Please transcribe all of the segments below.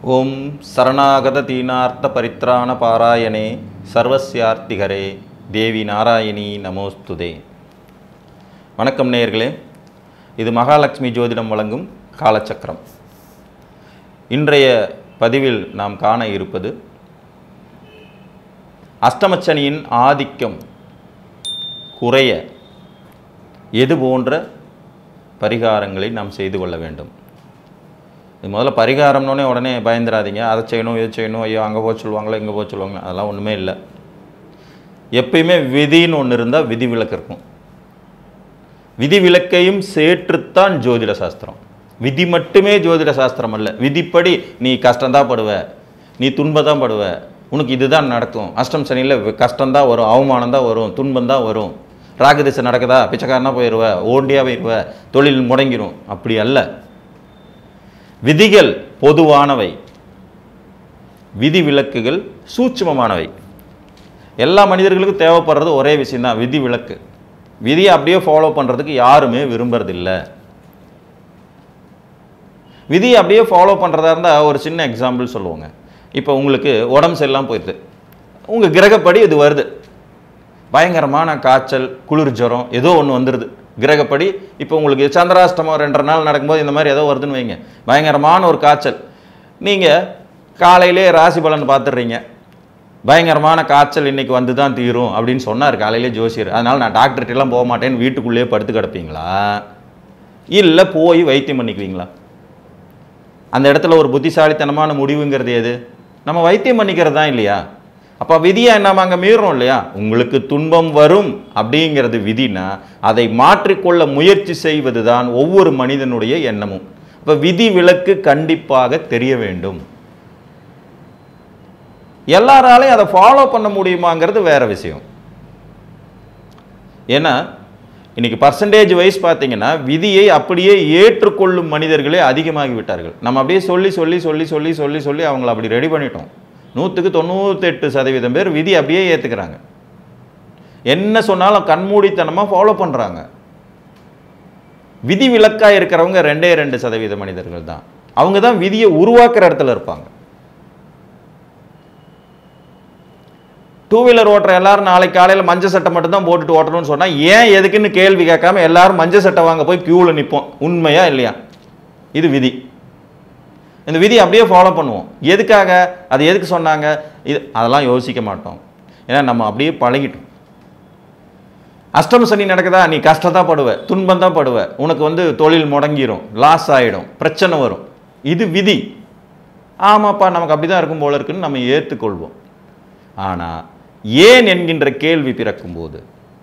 ஓம் சரணாகத தீனார்த்த பரித்ராண பாராயணே சர்வஸ்யார்த்திகரே தேவி நாராயணி நமோஸ்துதே வணக்கம் நேயர்களே இது மகாலட்சுமி ஜோதிடம் வழங்கும் காலச்சக்கரம் இன்றைய பதிவில் நாம் காண இருப்பது அஷ்டமச்சனியின் ஆதிக்கம் குறைய எது போன்ற பரிகாரங்களை நாம் செய்து கொள்ள வேண்டும் இது முதல்ல பரிகாரம்னோடனே உடனே பயந்துடாதீங்க அதை செய்யணும் இது செய்யணும் ஐயோ அங்கே போக சொல்லுவாங்களோ இங்கே போக சொல்லுவாங்களோ அதெல்லாம் ஒன்றுமே இல்லை எப்பயுமே விதின்னு ஒன்று இருந்தால் விதி விலக்கு இருக்கும் விதி விலக்கையும் சேற்றுத்தான் ஜோதிட சாஸ்திரம் விதி மட்டுமே ஜோதிட சாஸ்திரம் அல்ல விதிப்படி நீ கஷ்டம்தான் படுவ நீ துன்பம் படுவ உனக்கு இதுதான் நடக்கும் அஷ்டம் சனியில் கஷ்டம்தான் வரும் அவமானம் தான் வரும் துன்பம் தான் வரும் ராகதிசை நடக்குதா பிச்சைக்காரனா போயிடுவ ஓண்டியாக போயிடுவ தொழில் முடங்கிரும் அப்படி அல்ல விதிகள் பொதுவானவை விதி விலக்குகள் சூட்சுமமானவை எல்லா மனிதர்களுக்கும் தேவைப்படுறது ஒரே விஷயம்தான் விதி விலக்கு விதியை அப்படியே ஃபாலோ பண்ணுறதுக்கு யாருமே விரும்புறதில்ல விதியை அப்படியே ஃபாலோ பண்ணுறதா இருந்தால் ஒரு சின்ன எக்ஸாம்பிள் சொல்லுவோங்க இப்போ உங்களுக்கு உடம்பு சரியில்லாமல் போயிடுது உங்கள் கிரகப்படி இது வருது பயங்கரமான காய்ச்சல் குளிர் ஜுரம் ஏதோ ஒன்று வந்துடுது கிரகப்படி இப்போ உங்களுக்கு சந்திராஷ்டமம் ரெண்டரை நாள் நடக்கும்போது இந்த மாதிரி ஏதோ வருதுன்னு வைங்க பயங்கரமான ஒரு காய்ச்சல் நீங்கள் காலையிலே ராசி பலன் பார்த்துடுறீங்க பயங்கரமான காய்ச்சல் இன்னைக்கு வந்து தான் தீரும் அப்படின்னு சொன்னார் காலையிலே ஜோசியர் அதனால் நான் டாக்டர்கிட்டலாம் போக மாட்டேன்னு வீட்டுக்குள்ளேயே படுத்து கிடப்பீங்களா இல்லை போய் வைத்தியம் பண்ணிக்குவீங்களா அந்த இடத்துல ஒரு புத்திசாலித்தனமான முடிவுங்கிறது எது நம்ம வைத்தியம் பண்ணிக்கிறது தான் இல்லையா அப்போ விதியை நம்ம அங்கே மீறுறோம் இல்லையா உங்களுக்கு துன்பம் வரும் அப்படிங்கிறது விதினா அதை மாற்றிக்கொள்ள முயற்சி செய்வது தான் ஒவ்வொரு மனிதனுடைய எண்ணமும் அப்போ விதி விலக்கு கண்டிப்பாக தெரிய வேண்டும் எல்லாராலையும் அதை ஃபாலோ பண்ண முடியுமாங்கிறது வேற விஷயம் ஏன்னா இன்னைக்கு பர்சன்டேஜ் வைஸ் பார்த்தீங்கன்னா விதியை அப்படியே ஏற்றுக்கொள்ளும் மனிதர்களே அதிகமாகி விட்டார்கள் நம்ம அப்படியே சொல்லி சொல்லி சொல்லி சொல்லி சொல்லி சொல்லி அவங்கள அப்படி ரெடி பண்ணிட்டோம் நூற்றுக்கு தொண்ணூத்தெட்டு சதவீதம் பேர் விதி அப்படியே ஏற்றுக்கிறாங்க என்ன சொன்னாலும் கண்மூடித்தனமாக ஃபாலோ பண்ணுறாங்க விதி விலக்காக இருக்கிறவங்க ரெண்டே ரெண்டு சதவீத மனிதர்கள் தான் அவங்க தான் விதியை உருவாக்குற இடத்துல இருப்பாங்க டூ வீலர் ஓட்டுற எல்லாரும் நாளைக்கு காலையில் மஞ்சள் சட்டை மட்டும் தான் போட்டுட்டு ஓட்டணும்னு சொன்னால் ஏன் எதுக்குன்னு கேள்வி கேட்காம எல்லாரும் மஞ்சள் சட்டை வாங்க போய் க்யூவில் நிற்போம் உண்மையா இல்லையா இது விதி இந்த விதி அப்படியே ஃபாலோ பண்ணுவோம் எதுக்காக அது எதுக்கு சொன்னாங்க இது அதெல்லாம் யோசிக்க மாட்டோம் ஏன்னா நம்ம அப்படியே பழகிட்டோம் அஷ்டம சனி நடக்குதா நீ கஷ்டத்தான் படுவ துன்பம் தான் படுவ உனக்கு வந்து தொழில் முடங்கிரும் லாஸ் ஆகிடும் பிரச்சனை வரும் இது விதி ஆமாப்பா நமக்கு அப்படி தான் இருக்கும் போல இருக்குன்னு நம்ம ஏற்றுக்கொள்வோம் ஆனால் ஏன் என்கின்ற கேள்வி பிறக்கும்போது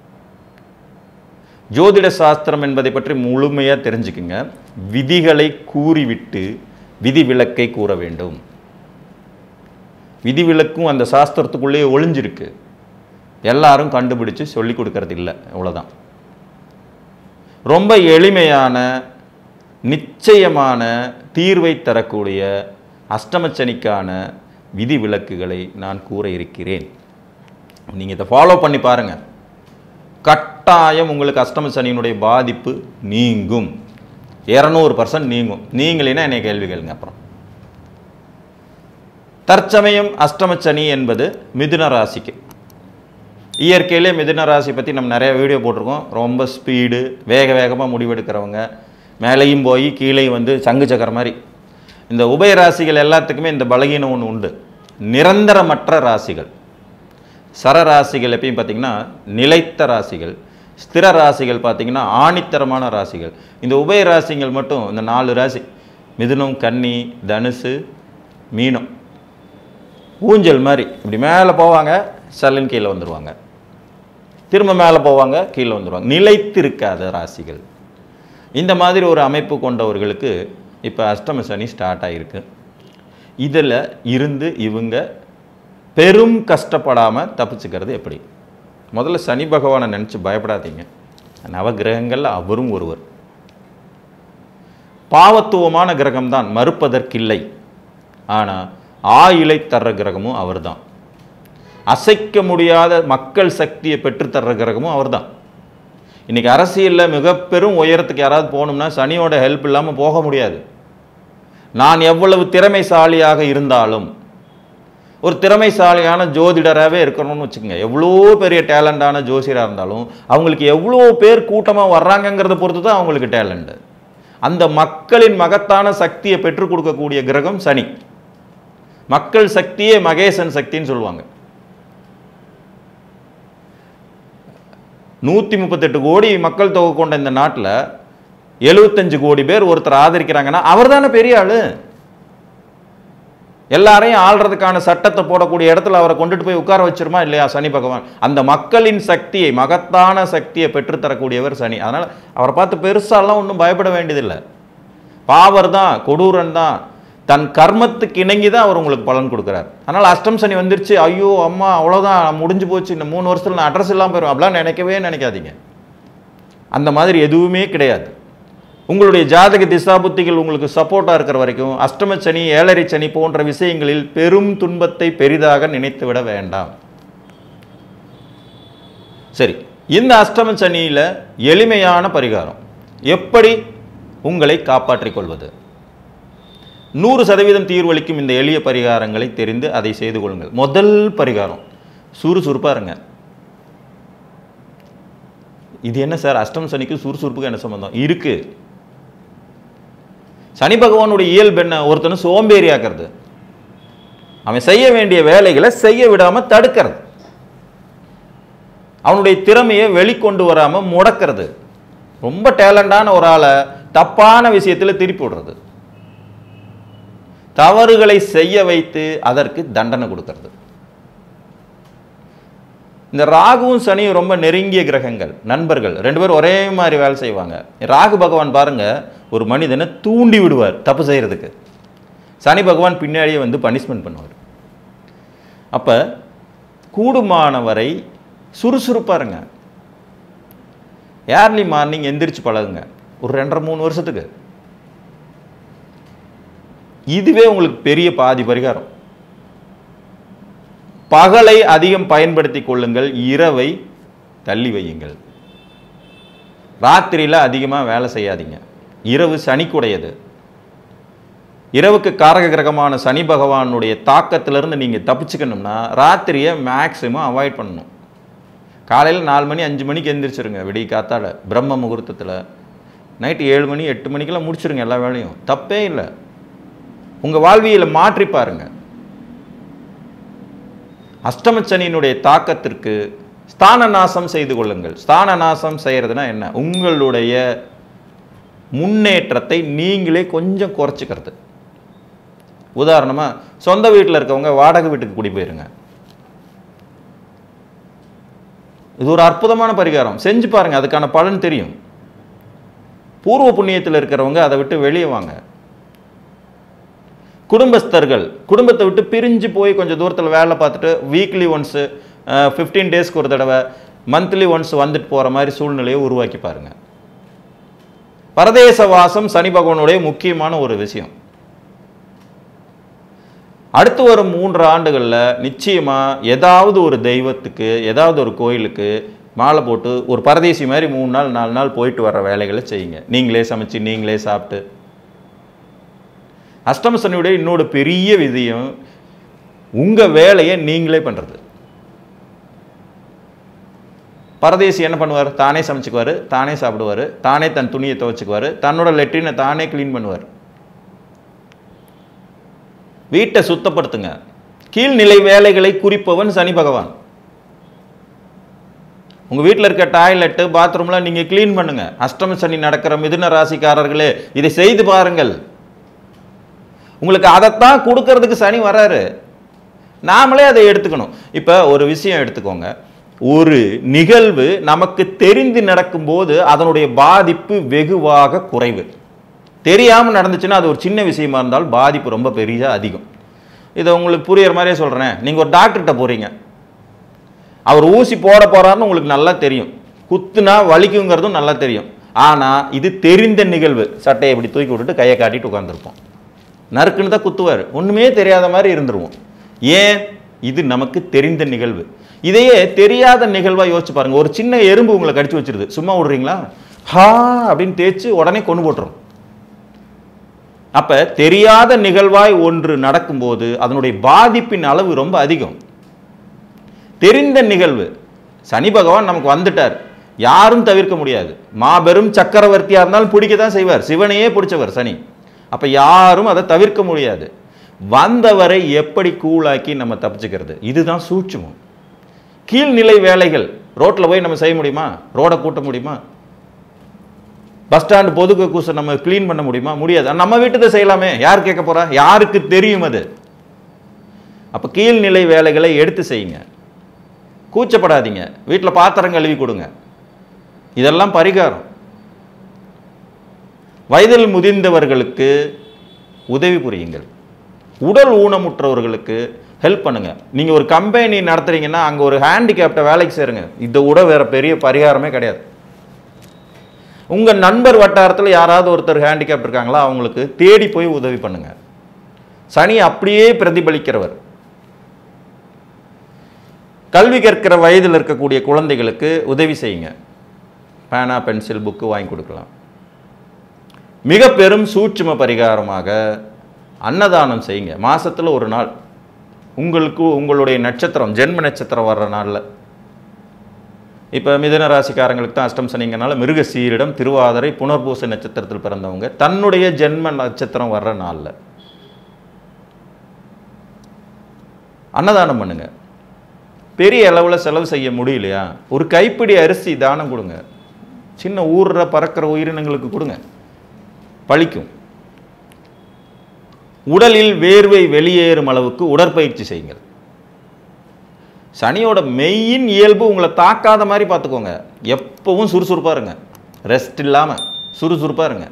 ஜோதிட சாஸ்திரம் என்பதை பற்றி முழுமையாக தெரிஞ்சுக்குங்க விதிகளை கூறிவிட்டு விதி விலக்கை கூற வேண்டும் விதி விலக்கும் அந்த சாஸ்திரத்துக்குள்ளேயே ஒளிஞ்சிருக்கு எல்லாரும் கண்டுபிடிச்சு சொல்லி கொடுக்கறது இல்லை அவ்வளோதான் ரொம்ப எளிமையான நிச்சயமான தீர்வை தரக்கூடிய அஷ்டமச்சனிக்கான விதி விலக்குகளை நான் கூற இருக்கிறேன் நீங்கள் இதை ஃபாலோ பண்ணி பாருங்கள் கட்டாயம் உங்களுக்கு அஷ்டம சனியினுடைய பாதிப்பு நீங்கும் இரநூறு பர்சன்ட் நீங்கும் நீங்களேனா என்னை கேள்வி கேளுங்க அப்புறம் தற்சமயம் அஷ்டமச்சனி என்பது மிதுன ராசிக்கு இயற்கையிலே மிதுன ராசி பற்றி நம்ம நிறைய வீடியோ போட்டிருக்கோம் ரொம்ப ஸ்பீடு வேக வேகமாக முடிவெடுக்கிறவங்க மேலேயும் போய் கீழே வந்து சங்கு சக்கர மாதிரி இந்த உபய ராசிகள் எல்லாத்துக்குமே இந்த பலகீனம் ஒன்று உண்டு நிரந்தரமற்ற ராசிகள் சரராசிகள் எப்பயும் பார்த்திங்கன்னா நிலைத்த ராசிகள் ஸ்திர ராசிகள் பார்த்திங்கன்னா ஆணித்தரமான ராசிகள் இந்த உபய ராசிகள் மட்டும் இந்த நாலு ராசி மிதுனம் கன்னி தனுசு மீனம் ஊஞ்சல் மாதிரி இப்படி மேலே போவாங்க சல்லுன்னு கீழே வந்துடுவாங்க திரும்ப மேலே போவாங்க கீழே வந்துடுவாங்க நிலைத்திருக்காத ராசிகள் இந்த மாதிரி ஒரு அமைப்பு கொண்டவர்களுக்கு இப்போ அஷ்டம சனி ஸ்டார்ட் ஆகிருக்கு இதில் இருந்து இவங்க பெரும் கஷ்டப்படாமல் தப்பிச்சுக்கிறது எப்படி முதல்ல சனி பகவானை நினச்சி பயப்படாதீங்க நவகிரகங்களில் அவரும் ஒருவர் பாவத்துவமான கிரகம்தான் மறுப்பதற்கில்லை ஆனால் ஆயிலை தர்ற கிரகமும் அவர்தான் அசைக்க முடியாத மக்கள் சக்தியை பெற்றுத்தர்ற கிரகமும் அவர்தான் இன்னைக்கு அரசியலில் மிக பெரும் உயரத்துக்கு யாராவது போகணும்னா சனியோட ஹெல்ப் இல்லாமல் போக முடியாது நான் எவ்வளவு திறமைசாலியாக இருந்தாலும் ஒரு திறமைசாலியான ஜோதிடராகவே இருக்கணும்னு வச்சுக்கோங்க எவ்வளோ பெரிய டேலண்டான ஜோசியராக இருந்தாலும் அவங்களுக்கு எவ்வளோ பேர் கூட்டமாக வர்றாங்கங்கிறத பொறுத்து தான் அவங்களுக்கு டேலண்ட் அந்த மக்களின் மகத்தான சக்தியை பெற்றுக் கொடுக்கக்கூடிய கிரகம் சனி மக்கள் சக்தியே மகேசன் சக்தின்னு சொல்லுவாங்க நூற்றி முப்பத்தெட்டு கோடி மக்கள் தொகை கொண்ட இந்த நாட்டில் எழுபத்தஞ்சு கோடி பேர் ஒருத்தர் ஆதரிக்கிறாங்கன்னா அவர் தானே பெரிய ஆளு எல்லாரையும் ஆள்றதுக்கான சட்டத்தை போடக்கூடிய இடத்துல அவரை கொண்டுட்டு போய் உட்கார வச்சிருமா இல்லையா சனி பகவான் அந்த மக்களின் சக்தியை மகத்தான சக்தியை பெற்றுத்தரக்கூடியவர் சனி அதனால் அவரை பார்த்து பெருசாலாம் ஒன்றும் பயப்பட வேண்டியதில்லை பாவர் தான் கொடூரன் தான் தன் கர்மத்துக்கு இணங்கி தான் அவர் உங்களுக்கு பலன் கொடுக்குறார் அதனால் அஷ்டம் சனி வந்துருச்சு ஐயோ அம்மா அவ்வளோதான் முடிஞ்சு போச்சு இந்த மூணு வருஷத்தில் நான் அட்ரஸ் இல்லாமல் போயிடும் அப்படிலாம் நினைக்கவே நினைக்காதீங்க அந்த மாதிரி எதுவுமே கிடையாது உங்களுடைய ஜாதக திசாபுத்திகள் உங்களுக்கு சப்போர்ட்டாக இருக்கிற வரைக்கும் அஷ்டம சனி ஏழரை சனி போன்ற விஷயங்களில் பெரும் துன்பத்தை பெரிதாக நினைத்து விட வேண்டாம் சரி இந்த அஷ்டம சனியில் எளிமையான பரிகாரம் எப்படி உங்களை காப்பாற்றிக் கொள்வது நூறு சதவீதம் தீர்வளிக்கும் இந்த எளிய பரிகாரங்களை தெரிந்து அதை செய்து கொள்ளுங்கள் முதல் பரிகாரம் சுறுசுறுப்பாக இருங்க இது என்ன சார் அஷ்டம் சனிக்கு சுறுசுறுப்புக்கு என்ன சம்பந்தம் இருக்கு சனி பகவானுடைய இயல்பு என்ன ஒருத்தனை சோம்பேறியாக்குறது அவன் செய்ய வேண்டிய வேலைகளை செய்ய விடாம தடுக்கிறது அவனுடைய திறமையை வெளிக்கொண்டு வராம முடக்கிறது ரொம்ப டேலண்டான ஒரு ஆளை தப்பான விஷயத்துல திருப்பி விடுறது தவறுகளை செய்ய வைத்து அதற்கு தண்டனை கொடுக்கிறது இந்த ராகுவும் சனியும் ரொம்ப நெருங்கிய கிரகங்கள் நண்பர்கள் ரெண்டு பேரும் ஒரே மாதிரி வேலை செய்வாங்க ராகு பகவான் பாருங்க ஒரு மனிதனை தூண்டி விடுவார் தப்பு செய்யறதுக்கு சனி பகவான் பின்னாடியே வந்து பனிஷ்மெண்ட் பண்ணுவார் அப்ப கூடுமான வரை சுறுசுறுப்பாக இருங்க ஏர்லி மார்னிங் எந்திரிச்சு பழகுங்க ஒரு ரெண்டரை மூணு வருஷத்துக்கு இதுவே உங்களுக்கு பெரிய பாதி பரிகாரம் பகலை அதிகம் பயன்படுத்தி கொள்ளுங்கள் இரவை தள்ளி வையுங்கள் ராத்திரியில் அதிகமாக வேலை செய்யாதீங்க இரவு சனிக்குடையது இரவுக்கு காரக கிரகமான சனி பகவானுடைய தாக்கத்திலிருந்து நீங்கள் தப்பிச்சுக்கணும்னா ராத்திரியை மேக்ஸிமம் அவாய்ட் பண்ணணும் காலையில் நாலு மணி அஞ்சு மணிக்கு எந்திரிச்சிருங்க விடிய காத்தால பிரம்ம முகூர்த்தத்தில் நைட்டு ஏழு மணி எட்டு மணிக்கெல்லாம் முடிச்சிருங்க எல்லா வேலையும் தப்பே இல்லை உங்கள் வாழ்வியலை மாற்றி பாருங்க அஷ்டமச்சனியினுடைய தாக்கத்திற்கு ஸ்தான நாசம் செய்து கொள்ளுங்கள் ஸ்தான நாசம் செய்கிறதுனா என்ன உங்களுடைய முன்னேற்றத்தை நீங்களே கொஞ்சம் குறைச்சிக்கிறது உதாரணமாக சொந்த வீட்டில் இருக்கவங்க வாடகை வீட்டுக்கு குடி போயிருங்க இது ஒரு அற்புதமான பரிகாரம் செஞ்சு பாருங்க அதுக்கான பலன் தெரியும் பூர்வ புண்ணியத்தில் இருக்கிறவங்க அதை விட்டு வெளியே வாங்க குடும்பஸ்தர்கள் குடும்பத்தை விட்டு பிரிஞ்சு போய் கொஞ்சம் தூரத்தில் வேலை பார்த்துட்டு வீக்லி ஒன்ஸு ஃபிஃப்டீன் டேஸ்க்கு ஒரு தடவை மந்த்லி ஒன்ஸ் வந்துட்டு போகிற மாதிரி சூழ்நிலையை உருவாக்கி பாருங்க பரதேச வாசம் சனி பகவானுடைய முக்கியமான ஒரு விஷயம் அடுத்து வரும் மூன்று ஆண்டுகளில் நிச்சயமாக ஏதாவது ஒரு தெய்வத்துக்கு ஏதாவது ஒரு கோயிலுக்கு மாலை போட்டு ஒரு பரதேசி மாதிரி மூணு நாள் நாலு நாள் போயிட்டு வர்ற வேலைகளை செய்யுங்க நீங்களே சமைச்சு நீங்களே சாப்பிட்டு அஷ்டம சனியுடைய இன்னொரு பெரிய விதியம் உங்கள் வேலையை நீங்களே பண்ணுறது பரதேசி என்ன பண்ணுவார் தானே சமைச்சுக்குவார் தானே சாப்பிடுவார் தானே தன் துணியை துவைச்சுக்குவார் தன்னோட லெட்ரினை தானே க்ளீன் பண்ணுவார் வீட்டை சுத்தப்படுத்துங்க கீழ்நிலை வேலைகளை குறிப்பவன் சனி பகவான் உங்கள் வீட்டில் இருக்க டாய்லெட்டு பாத்ரூம்லாம் நீங்கள் க்ளீன் பண்ணுங்க அஷ்டம சனி நடக்கிற மிதுன ராசிக்காரர்களே இதை செய்து பாருங்கள் உங்களுக்கு அதைத்தான் கொடுக்கறதுக்கு சனி வராரு நாமளே அதை எடுத்துக்கணும் இப்போ ஒரு விஷயம் எடுத்துக்கோங்க ஒரு நிகழ்வு நமக்கு தெரிந்து நடக்கும்போது அதனுடைய பாதிப்பு வெகுவாக குறைவு தெரியாமல் நடந்துச்சுன்னா அது ஒரு சின்ன விஷயமா இருந்தால் பாதிப்பு ரொம்ப பெரிய அதிகம் இதை உங்களுக்கு புரியுற மாதிரியே சொல்கிறேன் நீங்கள் ஒரு டாக்டர்கிட்ட போகிறீங்க அவர் ஊசி போட போகிறாருன்னு உங்களுக்கு நல்லா தெரியும் குத்துனா வலிக்குங்கிறதும் நல்லா தெரியும் ஆனால் இது தெரிந்த நிகழ்வு சட்டையை இப்படி தூக்கி விட்டுட்டு கையை காட்டிட்டு உட்காந்துருப்போம் நறுக்குன்னு தான் குத்துவார் ஒன்றுமே தெரியாத மாதிரி இருந்துருவோம் ஏன் இது நமக்கு தெரிந்த நிகழ்வு இதையே தெரியாத நிகழ்வாக யோசிச்சு பாருங்க ஒரு சின்ன எறும்பு உங்களை கடிச்சு வச்சிருது சும்மா விடுறீங்களா ஹா அப்படின்னு தேய்ச்சி உடனே கொண்டு போட்டுரும் அப்ப தெரியாத நிகழ்வாய் ஒன்று நடக்கும்போது அதனுடைய பாதிப்பின் அளவு ரொம்ப அதிகம் தெரிந்த நிகழ்வு சனி பகவான் நமக்கு வந்துட்டார் யாரும் தவிர்க்க முடியாது மாபெரும் சக்கரவர்த்தியா இருந்தாலும் பிடிக்க தான் செய்வார் சிவனையே பிடிச்சவர் சனி அப்ப யாரும் அதை தவிர்க்க முடியாது வந்தவரை எப்படி கூலாக்கி நம்ம தப்பிச்சுக்கிறது இதுதான் சூட்சுமம் கீழ்நிலை வேலைகள் ரோட்ல போய் நம்ம செய்ய முடியுமா ரோடை கூட்ட முடியுமா பஸ் ஸ்டாண்டு பொது கக்கூசை நம்ம க்ளீன் பண்ண முடியுமா முடியாது நம்ம வீட்டுக்கு செய்யலாமே யார் கேட்க போறா யாருக்கு தெரியும் அது அப்ப கீழ்நிலை வேலைகளை எடுத்து செய்யுங்க கூச்சப்படாதீங்க வீட்டில் பாத்திரம் கழுவி கொடுங்க இதெல்லாம் பரிகாரம் வயதில் முதிர்ந்தவர்களுக்கு உதவி புரியுங்கள் உடல் ஊனமுற்றவர்களுக்கு ஹெல்ப் பண்ணுங்க நீங்க ஒரு கம்பெனி நடத்துறீங்கன்னா அங்க ஒரு ஹேண்டிகேப்டை வேலைக்கு சேருங்க இதை விட வேற பெரிய பரிகாரமே கிடையாது உங்க நண்பர் வட்டாரத்தில் யாராவது ஒருத்தர் ஹேண்டிகேப் இருக்காங்களா அவங்களுக்கு தேடி போய் உதவி பண்ணுங்க சனி அப்படியே பிரதிபலிக்கிறவர் கல்வி கற்கிற வயதில் இருக்கக்கூடிய குழந்தைகளுக்கு உதவி செய்யுங்க பேனா பென்சில் புக்கு வாங்கி கொடுக்கலாம் மிக பெரும் சூட்சும பரிகாரமாக அன்னதானம் செய்யுங்க மாசத்துல ஒரு நாள் உங்களுக்கு உங்களுடைய நட்சத்திரம் ஜென்ம நட்சத்திரம் வர்ற நாளில் இப்போ மிதன ராசிக்காரங்களுக்கு தான் அஷ்டம் சனிங்கனால மிருக சீரிடம் திருவாதிரை புனர்பூச நட்சத்திரத்தில் பிறந்தவங்க தன்னுடைய ஜென்ம நட்சத்திரம் வர்ற நாளில் அன்னதானம் பண்ணுங்க பெரிய அளவில் செலவு செய்ய முடியலையா ஒரு கைப்பிடி அரிசி தானம் கொடுங்க சின்ன ஊர்ற பறக்கிற உயிரினங்களுக்கு கொடுங்க பழிக்கும் உடலில் வேர்வை வெளியேறும் அளவுக்கு உடற்பயிற்சி செய்யுங்கள் சனியோட மெயின் இயல்பு உங்களை தாக்காத மாதிரி பார்த்துக்கோங்க எப்பவும் சுறுசுறுப்பாக இருங்க ரெஸ்ட் இல்லாமல் சுறுசுறுப்பாக இருங்க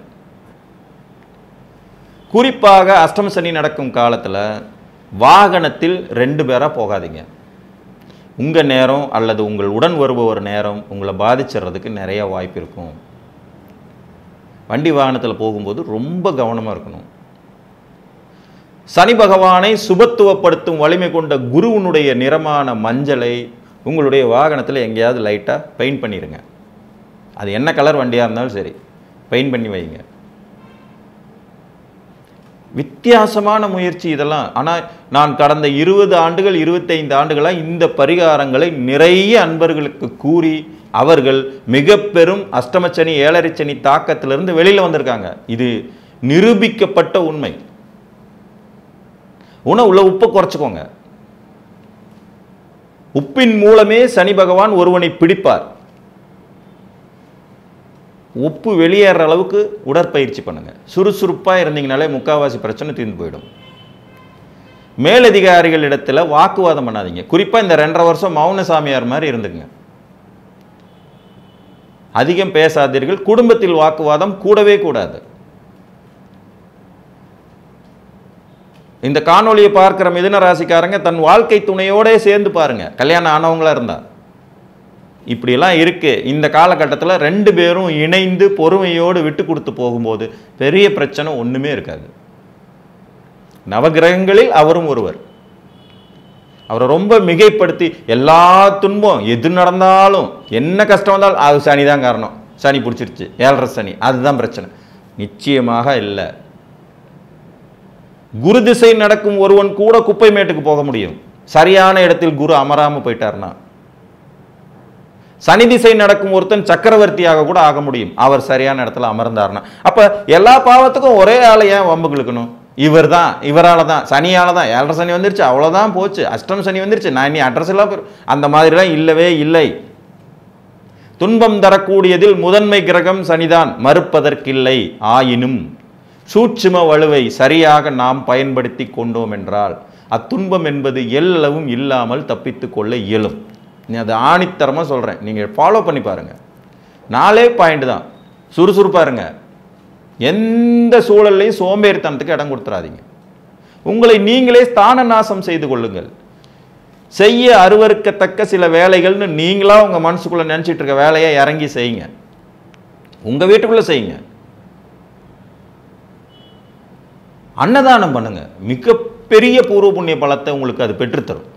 குறிப்பாக அஷ்டம சனி நடக்கும் காலத்தில் வாகனத்தில் ரெண்டு பேராக போகாதீங்க உங்கள் நேரம் அல்லது உங்கள் உடன் வருபவர் நேரம் உங்களை பாதிச்சிடுறதுக்கு நிறைய வாய்ப்பு இருக்கும் வண்டி வாகனத்தில் போகும்போது ரொம்ப கவனமாக இருக்கணும் சனி பகவானை சுபத்துவப்படுத்தும் வலிமை கொண்ட குருவினுடைய நிறமான மஞ்சளை உங்களுடைய வாகனத்தில் எங்கேயாவது லைட்டாக பெயிண்ட் பண்ணிடுங்க அது என்ன கலர் வண்டியாக இருந்தாலும் சரி பெயிண்ட் பண்ணி வைங்க வித்தியாசமான முயற்சி இதெல்லாம் ஆனால் நான் கடந்த இருபது ஆண்டுகள் இருபத்தைந்து ஆண்டுகளாக இந்த பரிகாரங்களை நிறைய அன்பர்களுக்கு கூறி அவர்கள் மிக பெரும் அஷ்டமச்சனி ஏழரைச்சனி தாக்கத்திலிருந்து வெளியில் வந்திருக்காங்க இது நிரூபிக்கப்பட்ட உண்மை உணவுல உப்பை குறைச்சிக்கோங்க உப்பின் மூலமே சனி பகவான் ஒருவனை பிடிப்பார் உப்பு வெளியேற அளவுக்கு உடற்பயிற்சி பண்ணுங்க சுறுசுறுப்பாக இருந்தீங்கனாலே முக்காவாசி பிரச்சனை தீர்ந்து போயிடும் மேலதிகாரிகளிடத்துல வாக்குவாதம் பண்ணாதீங்க குறிப்பா இந்த ரெண்டரை வருஷம் மௌன சாமியார் மாதிரி இருந்துங்க அதிகம் பேசாதீர்கள் குடும்பத்தில் வாக்குவாதம் கூடவே கூடாது இந்த காணொளியை பார்க்கிற மிதுன ராசிக்காரங்க தன் வாழ்க்கை துணையோட சேர்ந்து பாருங்க கல்யாணம் ஆனவங்களா இருந்தா இப்படியெல்லாம் இருக்கு இந்த காலகட்டத்தில் ரெண்டு பேரும் இணைந்து பொறுமையோடு விட்டு கொடுத்து போகும்போது பெரிய பிரச்சனை ஒண்ணுமே இருக்காது நவகிரகங்களில் அவரும் ஒருவர் அவரை ரொம்ப மிகைப்படுத்தி எல்லா துன்பம் எது நடந்தாலும் என்ன கஷ்டம் வந்தாலும் அது சனி தான் காரணம் சனி பிடிச்சிருச்சு ஏழரை சனி அதுதான் பிரச்சனை நிச்சயமாக இல்லை குரு திசை நடக்கும் ஒருவன் கூட குப்பை மேட்டுக்கு போக முடியும் சரியான இடத்தில் குரு அமராம போயிட்டார்னா சனி திசை நடக்கும் ஒருத்தன் சக்கரவர்த்தியாக கூட ஆக முடியும் அவர் சரியான இடத்துல அமர்ந்தார்னா அப்ப எல்லா பாவத்துக்கும் ஒரே ஆளை ஏன் வம்புக்கு இழுக்கணும் இவர் தான் இவரால தான் சனியால தான் ஏழரை சனி வந்துருச்சு அவ்வளவுதான் போச்சு அஷ்டம் சனி வந்துருச்சு நான் இனி அட்ரஸ் எல்லாம் பெரு- அந்த மாதிரிலாம் இல்லவே இல்லை துன்பம் தரக்கூடியதில் முதன்மை கிரகம் சனிதான் மறுப்பதற்கில்லை ஆயினும் சூட்சும வலுவை சரியாக நாம் பயன்படுத்தி கொண்டோம் என்றால் அத்துன்பம் என்பது எல்லளவும் இல்லாமல் தப்பித்து கொள்ள இயலும் நீ அதை ஆணித்தரமாக சொல்கிறேன் நீங்கள் ஃபாலோ பண்ணி பாருங்க நாலே பாயிண்ட் தான் சுறுசுறுப்பா இருங்க எந்த சூழல்லையும் சோம்பேறித்தனத்துக்கு இடம் கொடுத்துறாதீங்க உங்களை நீங்களே ஸ்தான நாசம் செய்து கொள்ளுங்கள் செய்ய அருவருக்கத்தக்க சில வேலைகள்னு நீங்களா உங்க மனசுக்குள்ள நினைச்சிட்டு இருக்க வேலையை இறங்கி செய்யுங்க உங்க வீட்டுக்குள்ள செய்யுங்க அன்னதானம் பண்ணுங்க மிகப்பெரிய பூர்வ புண்ணிய பலத்தை உங்களுக்கு அது பெற்றுத்தரும்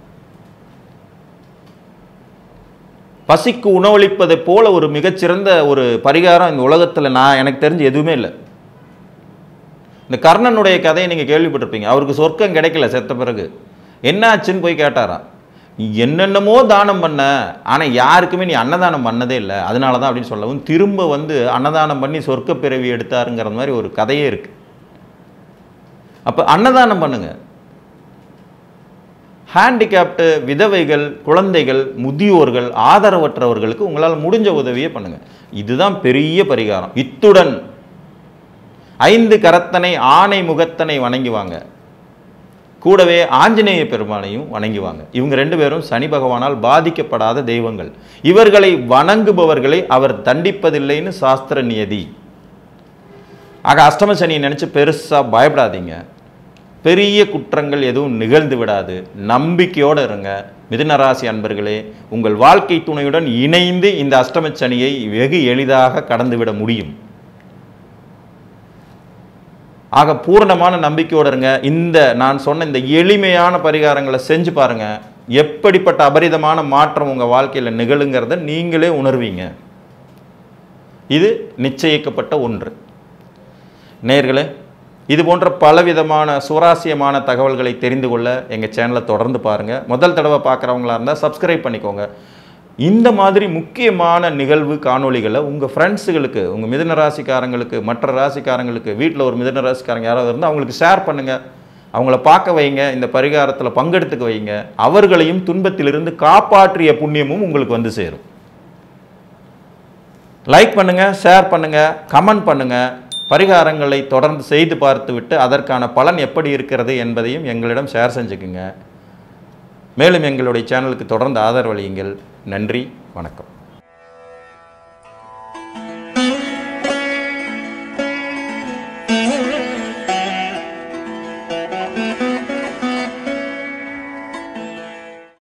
பசிக்கு உணவளிப்பதைப் போல ஒரு மிகச்சிறந்த ஒரு பரிகாரம் இந்த உலகத்தில் நான் எனக்கு தெரிஞ்சு எதுவுமே இல்லை இந்த கர்ணனுடைய கதையை நீங்கள் கேள்விப்பட்டிருப்பீங்க அவருக்கு சொர்க்கம் கிடைக்கல செத்த பிறகு என்னாச்சுன்னு போய் கேட்டாராம் நீ என்னென்னமோ தானம் பண்ண ஆனால் யாருக்குமே நீ அன்னதானம் பண்ணதே இல்லை அதனால தான் அப்படின்னு சொல்லவும் திரும்ப வந்து அன்னதானம் பண்ணி சொர்க்க பிறவி எடுத்தாருங்கிற மாதிரி ஒரு கதையே இருக்கு அப்போ அன்னதானம் பண்ணுங்க ஹேண்டிகேப்டு விதவைகள் குழந்தைகள் முதியோர்கள் ஆதரவற்றவர்களுக்கு உங்களால் முடிஞ்ச உதவியை பண்ணுங்க இதுதான் பெரிய பரிகாரம் இத்துடன் ஐந்து கரத்தனை ஆணை முகத்தனை வணங்குவாங்க கூடவே ஆஞ்சநேய பெருமானையும் வணங்குவாங்க இவங்க ரெண்டு பேரும் சனி பகவானால் பாதிக்கப்படாத தெய்வங்கள் இவர்களை வணங்குபவர்களை அவர் தண்டிப்பதில்லைன்னு சாஸ்திர நியதி ஆக அஷ்டம சனியை நினைச்சு பெருசா பயப்படாதீங்க பெரிய குற்றங்கள் எதுவும் நிகழ்ந்து விடாது நம்பிக்கையோடு இருங்க மிதுனராசி அன்பர்களே உங்கள் வாழ்க்கை துணையுடன் இணைந்து இந்த அஷ்டம சனியை வெகு எளிதாக கடந்துவிட முடியும் ஆக பூரணமான நம்பிக்கையோடு இருங்க இந்த நான் சொன்ன இந்த எளிமையான பரிகாரங்களை செஞ்சு பாருங்க எப்படிப்பட்ட அபரிதமான மாற்றம் உங்கள் வாழ்க்கையில் நிகழுங்கிறத நீங்களே உணர்வீங்க இது நிச்சயிக்கப்பட்ட ஒன்று நேர்களே இது போன்ற பலவிதமான சுவாரஸ்யமான தகவல்களை தெரிந்து கொள்ள எங்கள் சேனலை தொடர்ந்து பாருங்கள் முதல் தடவை பார்க்குறவங்களா இருந்தால் சப்ஸ்கிரைப் பண்ணிக்கோங்க இந்த மாதிரி முக்கியமான நிகழ்வு காணொளிகளை உங்கள் ஃப்ரெண்ட்ஸுகளுக்கு உங்கள் மிதுன ராசிக்காரங்களுக்கு மற்ற ராசிக்காரங்களுக்கு வீட்டில் ஒரு மிதுன ராசிக்காரங்க யாராவது இருந்தால் அவங்களுக்கு ஷேர் பண்ணுங்கள் அவங்கள பார்க்க வைங்க இந்த பரிகாரத்தில் பங்கெடுத்துக்க வைங்க அவர்களையும் துன்பத்திலிருந்து காப்பாற்றிய புண்ணியமும் உங்களுக்கு வந்து சேரும் லைக் பண்ணுங்க ஷேர் பண்ணுங்க கமெண்ட் பண்ணுங்க பரிகாரங்களை தொடர்ந்து செய்து பார்த்துவிட்டு அதற்கான பலன் எப்படி இருக்கிறது என்பதையும் எங்களிடம் ஷேர் செஞ்சுக்குங்க மேலும் எங்களுடைய சேனலுக்கு தொடர்ந்து ஆதரவளியுங்கள் நன்றி வணக்கம்